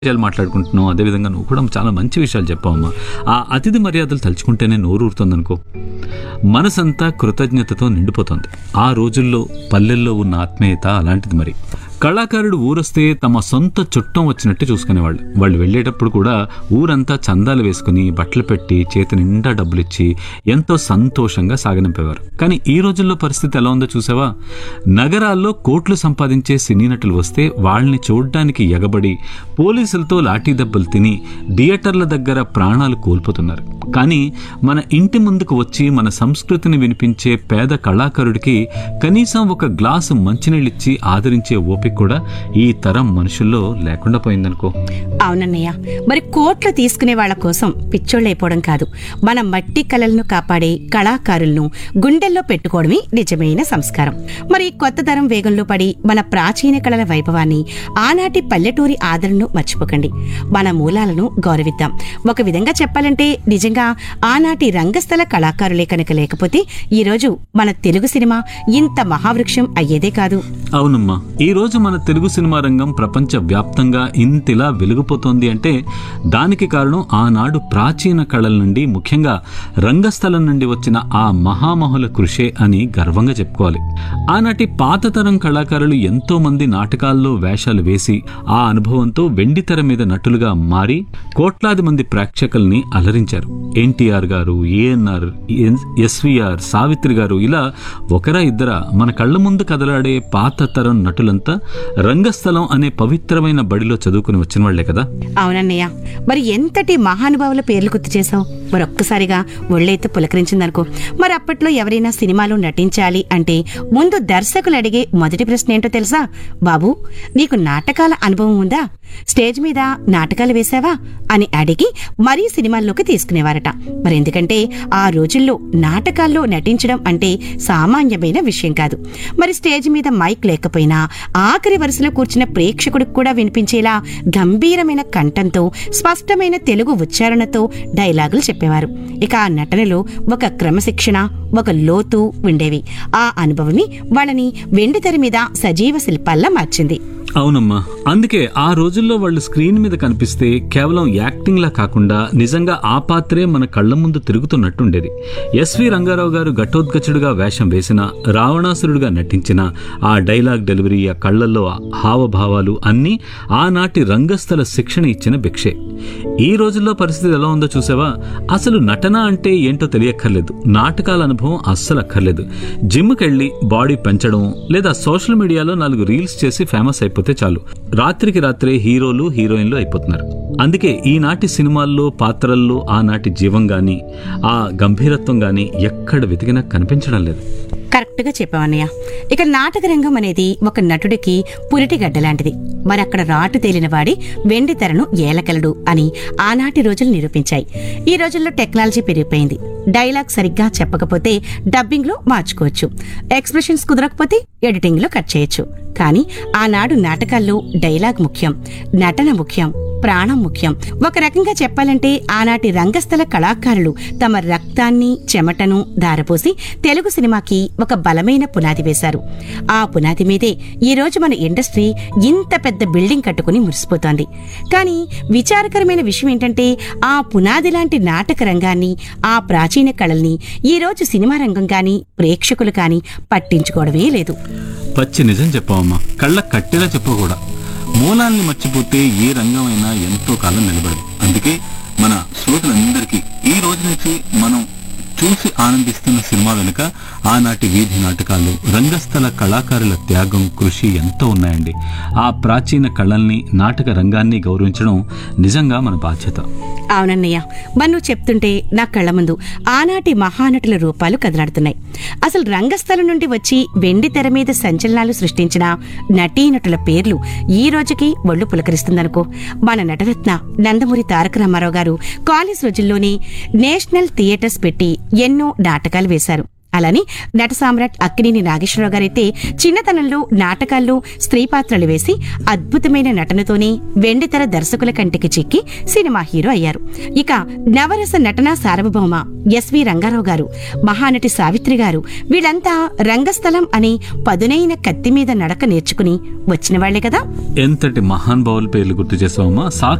విషయాలు మాట్లాడుకుంటున్నాం అదేవిధంగా నువ్వు కూడా చాలా మంచి విషయాలు చెప్పావమ్మా ఆ అతిథి మర్యాదలు తలుచుకుంటేనే నోరూరుతుందనుకో మనసంతా కృతజ్ఞతతో నిండిపోతుంది ఆ రోజుల్లో పల్లెల్లో ఉన్న ఆత్మీయత అలాంటిది మరి కళాకారుడు ఊరొస్తే తమ సొంత చుట్టం వచ్చినట్టు చూసుకునేవాళ్ళు వాళ్ళు వెళ్ళేటప్పుడు కూడా ఊరంతా చందాలు వేసుకుని బట్టలు పెట్టి చేతి నిండా డబ్బులు ఇచ్చి ఎంతో సంతోషంగా సాగనింపేవారు కానీ ఈ రోజుల్లో పరిస్థితి ఎలా ఉందో చూసావా నగరాల్లో కోట్లు సంపాదించే సినీ నటులు వస్తే వాళ్ళని చూడ్డానికి ఎగబడి పోలీసులతో లాఠీ దెబ్బలు తిని థియేటర్ల దగ్గర ప్రాణాలు కోల్పోతున్నారు కానీ మన ఇంటి ముందుకు వచ్చి మన సంస్కృతిని వినిపించే పేద కళాకారుడికి కనీసం ఒక గ్లాసు మంచినీళ్ళిచ్చి ఆదరించే ఓపిక కూడా ఈ తరం మనుషుల్లో లేకుండా పోయిందనుకో అవునన్నయ్య మరి కోట్లు తీసుకునే వాళ్ళ కోసం పిచ్చోళ్ళైపోవడం కాదు మన మట్టి కళలను కాపాడే కళాకారులను గుండెల్లో పెట్టుకోవడమే నిజమైన సంస్కారం మరి కొత్త తరం వేగంలో పడి మన ప్రాచీన కళల వైభవాన్ని ఆనాటి పల్లెటూరి ఆదరణను మర్చిపోకండి మన మూలాలను గౌరవిద్దాం ఒక విధంగా చెప్పాలంటే నిజంగా ఆనాటి రంగస్థల కళాకారులే కనుక లేకపోతే ఈ రోజు మన తెలుగు సినిమా ఇంత మహావృక్షం అయ్యేదే కాదు అవునమ్మా ఈ రోజు మన తెలుగు సినిమా రంగం ప్రపంచ వ్యాప్తంగా ఇంతిలా వెలుగుపోతోంది అంటే దానికి కారణం ఆనాడు ప్రాచీన కళల నుండి ముఖ్యంగా రంగస్థలం నుండి వచ్చిన ఆ మహామహుల కృషే అని గర్వంగా చెప్పుకోవాలి ఆనాటి పాత తరం కళాకారులు ఎంతో మంది నాటకాల్లో వేషాలు వేసి ఆ అనుభవంతో వెండితెర మీద నటులుగా మారి కోట్లాది మంది ప్రేక్షకుల్ని అలరించారు ఎన్టీఆర్ గారు ఏఎన్ఆర్ ఎస్విఆర్ సావిత్రి గారు ఇలా ఒకరా ఇద్దరా మన కళ్ళ ముందు కదలాడే పాత తరం నటులంతా రంగస్థలం అనే పవిత్రమైన బడిలో చదువుకుని వచ్చిన వాళ్లే కదా అవునన్నయ్య మరి ఎంతటి మహానుభావుల పేర్లు గుర్తు చేశావు మరొక్కసారిగా ఒళ్ళైతే పులకరించిందనుకో మరి అప్పట్లో ఎవరైనా సినిమాలో నటించాలి అంటే ముందు దర్శకులు అడిగే మొదటి ప్రశ్న ఏంటో తెలుసా బాబు నీకు నాటకాల అనుభవం ఉందా స్టేజ్ మీద నాటకాలు వేశావా అని అడిగి మరీ సినిమాల్లోకి తీసుకునేవారట మరి ఎందుకంటే ఆ రోజుల్లో నాటకాల్లో నటించడం అంటే సామాన్యమైన విషయం కాదు మరి స్టేజ్ మీద మైక్ లేకపోయినా ఆఖరి వరుసలో కూర్చున్న ప్రేక్షకుడికి కూడా వినిపించేలా గంభీరమైన కంఠంతో స్పష్టమైన తెలుగు ఉచ్చారణతో డైలాగులు చెప్పేవారు ఇక ఆ నటనలో ఒక క్రమశిక్షణ ఒక లోతు ఉండేవి ఆ అనుభవమే వాళ్ళని వెండితెర మీద సజీవ శిల్పాల్లా మార్చింది అవునమ్మా అందుకే ఆ రోజుల్లో వాళ్ళు స్క్రీన్ మీద కనిపిస్తే కేవలం యాక్టింగ్ లా కాకుండా నిజంగా ఆ పాత్రే మన కళ్ళ ముందు తిరుగుతున్నట్టుండేది ఎస్వి రంగారావు గారు ఘటోద్గచుడుగా వేషం వేసిన రావణాసురుడుగా నటించిన ఆ డైలాగ్ డెలివరీ ఆ కళ్ళల్లో హావభావాలు అన్నీ ఆనాటి రంగస్థల శిక్షణ ఇచ్చిన భిక్షే ఈ రోజుల్లో పరిస్థితి ఎలా ఉందో చూసావా అసలు నటన అంటే ఏంటో తెలియక్కర్లేదు నాటకాల అనుభవం అస్సలు అక్కర్లేదు జిమ్కి బాడీ పెంచడం లేదా సోషల్ మీడియాలో నాలుగు రీల్స్ చేసి ఫేమస్ అయిపోతే చాలు రాత్రికి రాత్రే హీరోలు హీరోయిన్లు అయిపోతున్నారు అందుకే ఈనాటి సినిమాల్లో పాత్రల్లో ఆనాటి జీవం గాని ఆ గంభీరత్వం గాని ఎక్కడ వెతికినా కనిపించడం లేదు కరెక్ట్ గా చెప్పావన్నయ్య ఇక నాటక రంగం అనేది ఒక నటుడికి పురిటిగడ్డ లాంటిది మరి అక్కడ రాటు తేలిన వాడి వెండి తెరను ఏలకలడు అని ఆనాటి రోజులు నిరూపించాయి ఈ రోజుల్లో టెక్నాలజీ పెరిగిపోయింది డైలాగ్ సరిగ్గా చెప్పకపోతే డబ్బింగ్ లో మార్చుకోవచ్చు ఎక్స్ప్రెషన్స్ కుదరకపోతే ఎడిటింగ్ లో కట్ చేయొచ్చు కానీ ఆనాడు నాటకాల్లో డైలాగ్ ముఖ్యం నటన ముఖ్యం ప్రాణం ముఖ్యం ఒక రకంగా చెప్పాలంటే ఆనాటి రంగస్థల కళాకారులు తమ రక్తాన్ని చెమటను ధారపోసి తెలుగు సినిమాకి ఒక బలమైన పునాది వేశారు ఆ పునాది మీదే ఈ రోజు మన ఇండస్ట్రీ ఇంత పెద్ద బిల్డింగ్ కట్టుకుని మురిసిపోతోంది కానీ విచారకరమైన విషయం ఏంటంటే ఆ పునాది లాంటి నాటక రంగాన్ని ఆ ప్రాచీన కళల్ని ఈ రోజు సినిమా రంగం గాని ప్రేక్షకులు కాని పట్టించుకోవడమే లేదు పచ్చి నిజం చెప్పావమ్మా కళ్ళ కట్టేలా చెప్పకూడా మూలాల్ని మర్చిపోతే ఏ రంగమైనా ఎంతో కాలం నిలబడదు అందుకే మన శ్రోతలందరికీ ఈ రోజు నుంచి మనం చూసి ఆనందిస్తున్న సినిమా వెనుక ఆనాటి వీధి నాటకాలు రంగస్థల కళాకారుల త్యాగం కృషి ఎంతో ఉన్నాయండి ఆ ప్రాచీన కళల్ని నాటక రంగాన్ని గౌరవించడం నిజంగా మన బాధ్యత అవునన్నయ్య మరి నువ్వు చెప్తుంటే నా కళ్ళ ముందు ఆనాటి మహానటుల రూపాలు కదలాడుతున్నాయి అసలు రంగస్థలం నుండి వచ్చి వెండి తెర మీద సంచలనాలు సృష్టించిన నటీనటుల పేర్లు ఈ రోజుకి ఒళ్ళు పులకరిస్తుందనుకో మన నటరత్న నందమూరి తారక రామారావు గారు కాలేజ్ రోజుల్లోనే నేషనల్ థియేటర్స్ పెట్టి ఎన్నో నాటకాలు వేశారు అలానే నట సామ్రాట్ అక్కినేని నాగేశ్వరరావు గారైతే చిన్నతనంలో నాటకాల్లో స్త్రీ పాత్రలు వేసి అద్భుతమైన నటనతోనే వెండితెర దర్శకుల కంటికి చిక్కి సినిమా హీరో అయ్యారు ఇక నవరస నటనా సార్వభౌమ ఎస్వి రంగారావు గారు మహానటి సావిత్రి గారు వీళ్ళంతా రంగస్థలం అనే పదునైన కత్తి మీద నడక నేర్చుకుని వచ్చిన వాళ్లే కదా ఎంతటి మహానుభావుల పేర్లు గుర్తు చేసావమ్మా